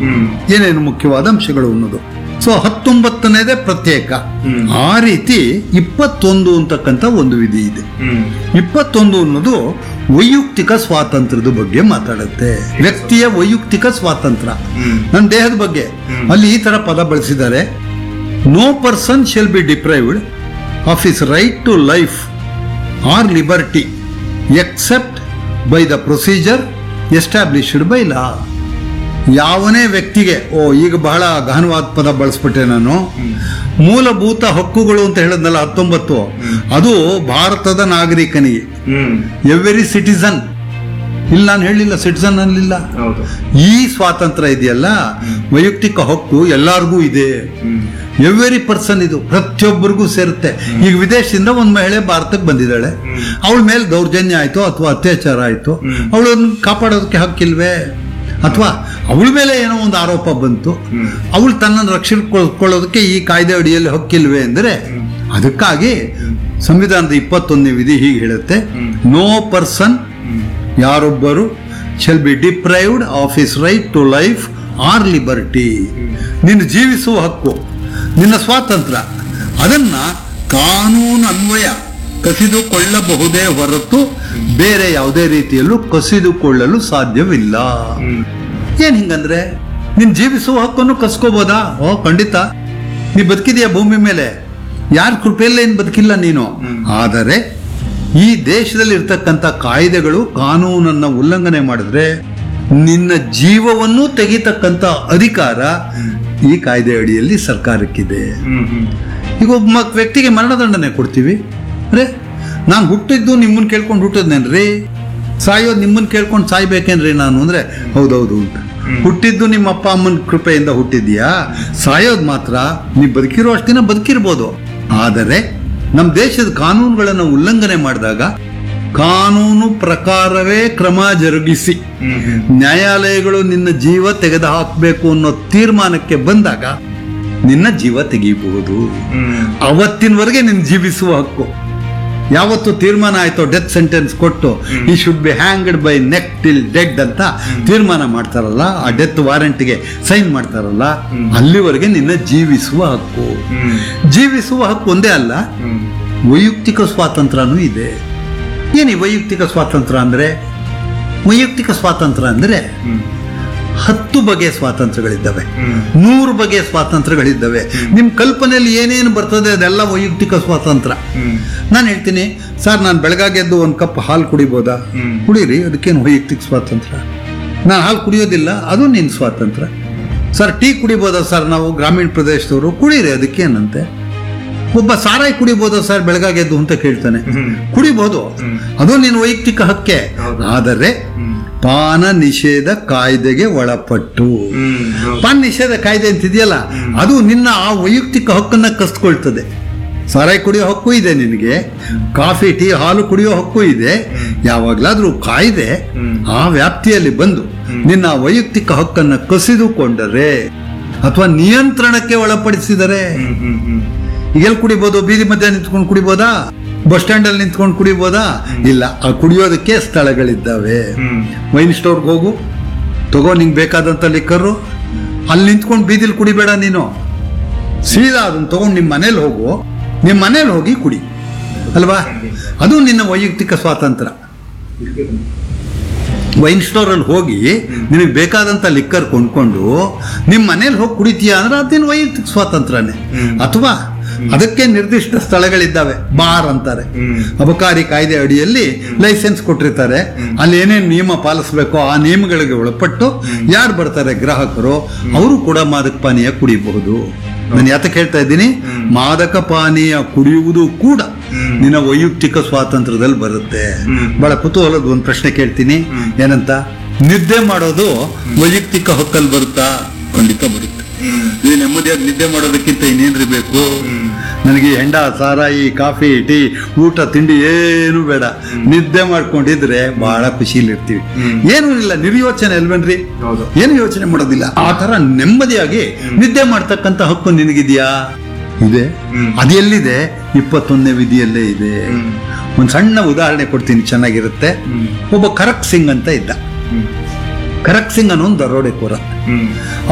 ಹ್ಮ್ ಏನೇನು ಮುಖ್ಯವಾದ ಅಂಶಗಳು ಅನ್ನೋದು ಸೊ ಹತ್ತೊಂಬತ್ತನೇದೇ ಪ್ರತ್ಯೇಕ ಹ್ಮ್. ಆ ರೀತಿ ಇಪ್ಪತ್ತೊಂದು ಅಂತಕ್ಕಂಥ ಒಂದು ವಿಧಿ ಇದೆ ಹ್ಮ್ ಇಪ್ಪತ್ತೊಂದು ಅನ್ನೋದು ವೈಯಕ್ತಿಕ ಸ್ವಾತಂತ್ರ್ಯದ ಬಗ್ಗೆ ಮಾತಾಡುತ್ತೆ ವ್ಯಕ್ತಿಯ ವೈಯಕ್ತಿಕ ಸ್ವಾತಂತ್ರ್ಯ ಹ್ಮ್. ನನ್ನ ದೇಹದ ಬಗ್ಗೆ ಹ್ಮ್. ಅಲ್ಲಿ ಈ ತರ ಪದ ಬಳಸಿದ್ದಾರೆ no person shall be deprived of his right to life or liberty except by the procedure established by law ಯಾವನೇ ವ್ಯಕ್ತಿಗೆ ಓ ಈಗ ಬಹಳ ಗಹನವಾದ ಪದ ಬಳಸ್ಬಿಟ್ಟೆ ನಾನು ಮೂಲಭೂತ ಹಕ್ಕುಗಳು ಅಂತ ಹೇಳಿದ್ನಲ್ಲ ಹತ್ತೊಂಬತ್ತು ಅದು ಭಾರತದ ನಾಗರಿಕನಿಗೆ ಹ್ಮ್ ಎವ್ರಿ ಸಿಟಿಸನ್ ಇಲ್ಲ ನಾನು ಹೇಳಿಲ್ಲ ಸಿಟಿಸನ್ ಅನ್ನಲಿಲ್ಲ ಹೌದು ಈ ಸ್ವಾತಂತ್ರ್ಯ ಇದೆಯಲ್ಲ ವೈಯಕ್ತಿಕ ಹಕ್ಕು ಎಲ್ಲರಿಗೂ ಇದೆ ಹ್ಮ್ ಎವ್ರಿ ಪರ್ಸನ್ ಇದು ಪ್ರತಿಯೊಬ್ಬರಿಗೂ ಸೇರುತ್ತೆ ಈಗ ವಿದೇಶದಿಂದ ಒಂದು ಮಹಿಳೆ ಭಾರತಕ್ಕೆ ಬಂದಿದ್ದಾಳೆ ಅವಳ ಮೇಲೆ ದೌರ್ಜನ್ಯ ಆಯ್ತು ಅಥವಾ ಅತ್ಯಾಚಾರ ಆಯ್ತು ಅವಳನ್ನು ಕಾಪಾಡೋದಕ್ಕೆ ಹಕ್ಕಿಲ್ವೇ ಅಥವಾ ಅವಳ ಮೇಲೆ ಏನೋ ಒಂದು ಆರೋಪ ಬಂತು ಹ್ಮ್. ಅವಳು ತನ್ನನ್ನು ರಕ್ಷಿಸಿಕೊಳ್ಳೋದಕ್ಕೆ ಈ ಕಾಯ್ದೆ ಅಡಿಯಲ್ಲಿ ಹಕ್ಕಿಲ್ವೇ ಅಂದರೆ ಅದಕ್ಕಾಗಿ ಸಂವಿಧಾನದ ಇಪ್ಪತ್ತೊಂದನೇ ವಿಧಿ ಹೀಗೆ ಹೇಳುತ್ತೆ ನೋ ಪರ್ಸನ್ ಯಾರೊಬ್ಬರು shall be deprived of his right to life or liberty ನಿನ್ನ ಜೀವಿಸುವ ಹಕ್ಕು ನಿನ್ನ ಸ್ವಾತಂತ್ರ್ಯ ಅದನ್ನ ಕಾನೂನು ಅನ್ವಯ ಕಸಿದುಕೊಳ್ಳಬಹುದೇ ಹೊರತು ಬೇರೆ ಯಾವುದೇ ರೀತಿಯಲ್ಲೂ ಕಸಿದುಕೊಳ್ಳಲು ಸಾಧ್ಯವಿಲ್ಲ ಹ್ಮ್ ಏನ್ ಹಿಂಗಂದ್ರೆ ನೀನ್ ಜೀವಿಸುವ ಹಕ್ಕನ್ನು ಕಸ್ಕೋಬೋದಾ ಓ ಖಂಡಿತ ನೀ ಬದುಕಿದೀಯ ಭೂಮಿ ಮೇಲೆ ಯಾರ ಕೃಪೆಯಲ್ಲೇ ಏನ್ ಬದುಕಿಲ್ಲ ನೀನು ಆದರೆ ಈ ದೇಶದಲ್ಲಿ ಇರ್ತಕ್ಕಂಥ ಕಾಯ್ದೆಗಳು ಕಾನೂನನ್ನ ಉಲ್ಲಂಘನೆ ಮಾಡಿದ್ರೆ ನಿನ್ನ ಜೀವವನ್ನು ತೆಗಿತಕ್ಕಂಥ ಅಧಿಕಾರ ಈ ಕಾಯ್ದೆ ಅಡಿಯಲ್ಲಿ ಸರ್ಕಾರಕ್ಕಿದೆ ಹ್ಮ್ ಹ್ಮ್ ಈಗ ಒಬ್ಬ ಮ- ವ್ಯಕ್ತಿಗೆ ಮರಣದಂಡನೆ ಕೊಡ್ತೀವಿ ಅರೆ ನಾನು ಹುಟ್ಟಿದ್ದು ನಿಮ್ಮನ್ನ ಕೇಳ್ಕೊಂಡು ಹುಟ್ಟಿದ್ನೇನ್ರಿ ಸಾಯೋದು ನಿಮ್ಮನ್ನ ಕೇಳ್ಕೊಂಡು ಸಾಯ್ಬೇಕೇನ್ರಿ ನಾನು ಅಂದ್ರೆ ಹೌದೌದು ಅಂತ ಹುಟ್ಟಿದ್ದು ನಿಮ್ಮ ಅಪ್ಪ ಅಮ್ಮನ ಕೃಪೆಯಿಂದ ಹುಟ್ಟಿದ್ಯಾ ಸಾಯೋದು ಮಾತ್ರ ನೀವು ಬದುಕಿರೋ ಅಷ್ಟು ದಿನ ಬದುಕಿರ್ಬೋದು ಆದರೆ ನಮ್ಮ ದೇಶದ ಕಾನೂನುಗಳನ್ನು ಉಲ್ಲಂಘನೆ ಮಾಡಿದಾಗ ಕಾನೂನು ಪ್ರಕಾರವೇ ಕ್ರಮ ಜರುಗಿಸಿ ಹ್ಮ್ ಹ್ಮ್ ನ್ಯಾಯಾಲಯಗಳು ನಿನ್ನ ಜೀವ ತೆಗೆದು ಹಾಕಬೇಕು ಅನ್ನೋ ತೀರ್ಮಾನಕ್ಕೆ ಬಂದಾಗ ನಿನ್ನ ಜೀವ ತೆಗೆಯಬಹುದು ಹ್ಮ್ ಅವತ್ತಿನವರೆಗೆ ನಿನ್ನ ಜೀವಿಸುವ ಹಕ್ಕು ಯಾವತ್ತು ತೀರ್ಮಾನ ಆಯ್ತೋ ಡೆತ್ ಸೆಂಟೆನ್ಸ್ ಕೊಟ್ಟು ಈ should be hanged by neck till dead ಅಂತ ತೀರ್ಮಾನ ಮಾಡ್ತಾರಲ್ಲ ಆ ಡೆತ್ ವಾರಂಟ್ಗೆ ಸೈನ್ ಮಾಡ್ತಾರಲ್ಲ ಅಲ್ಲಿವರೆಗೆ ನಿನ್ನ ಜೀವಿಸುವ ಹಕ್ಕು ಹ್ಮ್ ಜೀವಿಸುವ ಹಕ್ಕು ಒಂದೇ ಅಲ್ಲ ಹ್ಮ್ ವೈಯಕ್ತಿಕ ಸ್ವಾತಂತ್ರ್ಯನೂ ಇದೆ ಏನು ಈ ವೈಯಕ್ತಿಕ ಸ್ವಾತಂತ್ರ್ಯ ಅಂದ್ರೆ ವೈಯಕ್ತಿಕ ಸ್ವಾತಂತ್ರ್ಯ ಅಂದ್ರೆ ಹ್ಮ್ ಹತ್ತು ಬಗೆಯ ಸ್ವಾತಂತ್ರ್ಯಗಳಿದ್ದಾವೆ ಹ್ಮ್ ನೂರು ಬಗೆಯ ಸ್ವಾತಂತ್ರ್ಯಗಳಿದ್ದಾವೆ ನಿಮ್ಮ ಕಲ್ಪನೆಯಲ್ಲಿ ಏನೇನು ಬರ್ತದೆ ಅದೆಲ್ಲ ವೈಯಕ್ತಿಕ ಸ್ವಾತಂತ್ರ್ಯ ಹ್ಮ್ ನಾನು ಹೇಳ್ತೀನಿ ಸರ್ ನಾನು ಬೆಳಗಾಗಿ ಎದ್ದು ಒಂದು ಕಪ್ ಹಾಲು ಕುಡಿಬೋದಾ ಹ್ಮ್. ಕುಡೀರಿ ಅದಕ್ಕೇನು ವೈಯಕ್ತಿಕ ಸ್ವಾತಂತ್ರ್ಯ ನಾನು ಹಾಲು ಕುಡಿಯೋದಿಲ್ಲ ಅದು ನಿನ್ನ ಸ್ವಾತಂತ್ರ್ಯ ಸರ್ ಟೀ ಕುಡಿಬೋದಾ ಸರ್ ನಾವು ಗ್ರಾಮೀಣ ಪ್ರದೇಶದವರು ಕುಡೀರಿ ಅದಕ್ಕೇನಂತೆ ಒಬ್ಬ ಸಾರಾಯಿ ಕುಡಿಬೋದಾ ಸರ್ ಬೆಳಗಾಗಿ ಎದ್ದು ಅಂತ ಕೇಳ್ತಾನೆ ಹ್ಮ್. ಕುಡಿಬಹುದು ಹ್ಮ್. ಅದು ನಿನ್ನ ವೈಯಕ್ತಿಕ ಹಕ್ಕೆ ಹೌದು. ಆದರೆ ಹ್ಮ್ ಪಾನ ನಿಷೇಧ ಕಾಯ್ದೆಗೆ ಒಳಪಟ್ಟು ಹ್ಮ್ ಹೌದು. ಪಾನ್ ನಿಷೇಧ ಕಾಯ್ದೆ ಅಂತಿದೆಯಲ್ಲ ಅದು ನಿನ್ನ ಆ ವೈಯಕ್ತಿಕ ಹಕ್ಕನ್ನ ಕಸ್ಕೊಳ್ತದೆ ಸಾರಾಯಿ ಕುಡಿಯೋ ಹಕ್ಕು ಇದೆ ನಿನಗೆ ಕಾಫಿ ಟೀ ಹಾಲು ಕುಡಿಯೋ ಹಕ್ಕು ಇದೆ ಯಾವಾಗ್ಲಾದ್ರೂ ಕಾಯ್ದೆ ಹ್ಮ್. ಆ ವ್ಯಾಪ್ತಿಯಲ್ಲಿ ಬಂದು ನಿನ್ನ ಆ ವೈಯಕ್ತಿಕ ಹಕ್ಕನ್ನ ಕಸಿದುಕೊಂಡರೆ ಅಥವಾ ನಿಯಂತ್ರಣಕ್ಕೆ ಒಳಪಡಿಸಿದರೆ ಹ್ಮ್ ಹ್ಮ್ ಹ್ಮ್ ಈಗ ಎಲ್ಲಿ ಕುಡಿಬೋದು ಬೀದಿ ಮಧ್ಯ ನಿಂತ್ಕೊಂಡು ಕುಡಿಬೋದಾ ಬಸ್ ಸ್ಟ್ಯಾಂಡ್ ಅಲ್ಲಿ ನಿಂತ್ಕೊಂಡು ಕುಡಿಬೋದಾ ಇಲ್ಲ ಆ ಕುಡಿಯೋದಕ್ಕೆ ಸ್ಥಳಗಳಿದ್ದಾವೆ ಹ್ಮ್ ವೈನ್ ಸ್ಟೋರ್ಗೆ ಹೋಗು ತಗೋ ನಿಂಗೆ ಬೇಕಾದಂಥ ಲಿಕ್ಕರು ಅಲ್ಲಿ ನಿಂತ್ಕೊಂಡು ಬೀದಿಲಿ ಕುಡಿಬೇಡ ನೀನು ಸೀದಾ ಅದನ್ನ ತಗೊಂಡು ನಿಮ್ಮ ಮನೇಲಿ ಹೋಗು ನಿಮ್ಮ ಮನೇಲಿ ಹೋಗಿ ಕುಡಿ ಅಲ್ವಾ ಅದು ನಿನ್ನ ವೈಯಕ್ತಿಕ ಸ್ವಾತಂತ್ರ್ಯ ವೈನ್ ಸ್ಟೋರಲ್ಲಿ ಹೋಗಿ ನಿನಗೆ ಬೇಕಾದಂಥ ಲಿಕ್ಕರ್ ಕೊಂಡ್ಕೊಂಡು ನಿಮ್ಮ ಮನೇಲಿ ಹೋಗಿ ಕುಡಿತೀಯ ಅಂದ್ರೆ ಅದು ನಿನ್ನ ವೈಯಕ್ತಿಕ ಸ್ವಾತಂತ್ರ್ಯನೇ ಹ್ಮ್. ಅಥವಾ ಅದಕ್ಕೆ ನಿರ್ದಿಷ್ಟ ಸ್ಥಳಗಳಿದ್ದಾವೆ ಬಾರ್ ಅಂತಾರೆ ಹ್ಮ್. ಅಬಕಾರಿ ಕಾಯ್ದೆ ಅಡಿಯಲ್ಲಿ ಲೈಸೆನ್ಸ್ ಕೊಟ್ಟಿರ್ತಾರೆ ಅಲ್ಲಿ ಏನೇನು ನಿಯಮ ಪಾಲಿಸಬೇಕೋ ಆ ನಿಯಮಗಳಿಗೆ ಒಳಪಟ್ಟು ಯಾರು ಬರ್ತಾರೆ ಗ್ರಾಹಕರು ಅವರು ಕೂಡ ಮಾದಕ ಪಾನೀಯ ಕುಡಿಯಬಹುದು ನಾನು ಯಾತಕ್ಕೆ ಹೇಳ್ತಾ ಇದ್ದೀನಿ ಮಾದಕ ಪಾನೀಯ ಕುಡಿಯುವುದು ಕೂಡ ನಿನ್ನ ವೈಯಕ್ತಿಕ ಸ್ವಾತಂತ್ರ್ಯದಲ್ಲಿ ಬರುತ್ತೆ ಹ್ಮ್. ಬಹಳ ಕುತೂಹಲದ ಒಂದು ಪ್ರಶ್ನೆ ಕೇಳ್ತೀನಿ ಏನಂತ ನಿದ್ದೆ ಮಾಡೋದು ವೈಯಕ್ತಿಕ ಹಕ್ಕಲ್ಲಿ ಬರುತ್ತಾ ಖಂಡಿತ ಬರುತ್ತೆ ಈ ನೆಮ್ಮದಿಯಾಗಿ ನಿದ್ದೆ ಮಾಡೋದಕ್ಕಿಂತ ಇನ್ನೇನ್ರಿ ಬೇಕು ನನಗೆ ಈ ಹೆಂಡ ಸಾರಾಯಿ ಕಾಫಿ ಟೀ ಊಟ ತಿಂಡಿ ಏನು ಬೇಡ ನಿದ್ದೆ ಮಾಡ್ಕೊಂಡಿದ್ರೆ ಬಹಳ ಖುಷಿಲಿರ್ತೀವಿ ಹ್ಮ್. ಏನೂ ಇಲ್ಲ ನಿರ್ಯೋಚನೆ ಅಲ್ವೇನ್ರಿ ಹೌದು. ಏನು ಯೋಚನೆ ಮಾಡೋದಿಲ್ಲ ಆ ತರ ನೆಮ್ಮದಿಯಾಗಿ ನಿದ್ದೆ ಮಾಡ್ತಕ್ಕಂಥ ಹಕ್ಕು ನಿನಗಿದೆಯಾ ಇದೆ ಹ್ಮ್. ಅದು ಎಲ್ಲಿದೆ ಇಪ್ಪತ್ತೊಂದನೇ ವಿಧಿಯಲ್ಲೇ ಇದೆ ಹ್ಮ್. ಒಂದು ಸಣ್ಣ ಉದಾಹರಣೆ ಕೊಡ್ತೀನಿ ಚೆನ್ನಾಗಿರುತ್ತೆ ಹ್ಮ್. ಒಬ್ಬ ಖರಕ್ ಸಿಂಗ್ ಅಂತ ಇದ್ದ ಹ್ಮ್ ಖರಕ್ ಸಿಂಗ್ ಅನ್ನೋ ಒಂದು ದರೋಡೆಕೋರ ಹ್ಮ್